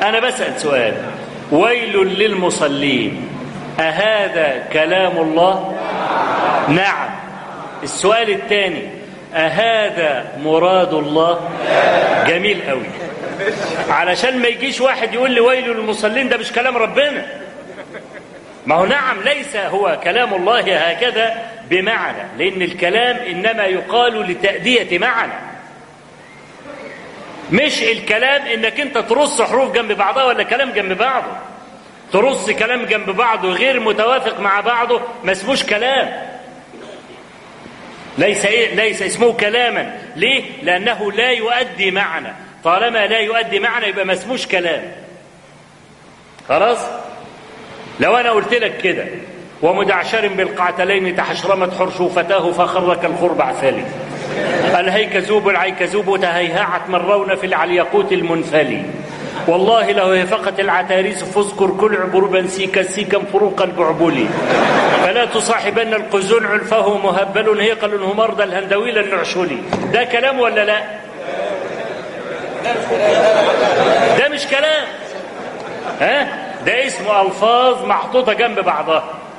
أنا بسأل سؤال ويل للمصلين أهذا كلام الله نعم السؤال الثاني أهذا مراد الله جميل قوي علشان ما يجيش واحد يقول لي ويل للمصلين ده مش كلام ربنا ما هو نعم ليس هو كلام الله هكذا بمعنى لأن الكلام إنما يقال لتأدية معنى مش الكلام إنك أنت ترص حروف جنب بعضها ولا كلام جنب بعضه ترص كلام جنب بعضه غير متوافق مع بعضه ما اسموش كلام ليس إيه؟ ليس اسمه كلاما ليه لانه لا يؤدي معنى طالما لا يؤدي معنى يبقى ما اسموش كلام خلاص لو انا قلت لك كده ومدعشر بالقعتلين تحشرمت حرشوفتاه فخر كالخرب عثالي الهيكذوب العيكذوب تهيهعت مرون في العليقوت المنفلي والله لو هفقت العتاريس فاذكر كل عبربا سيكا سيكا فروق البعبلي فلا تصاحبن القزون علفه مهبل هيقل همرض الهندويل النعشلي ده كلام ولا لا ده مش كلام ها ده اسمه الفاظ محطوطه جنب بعضها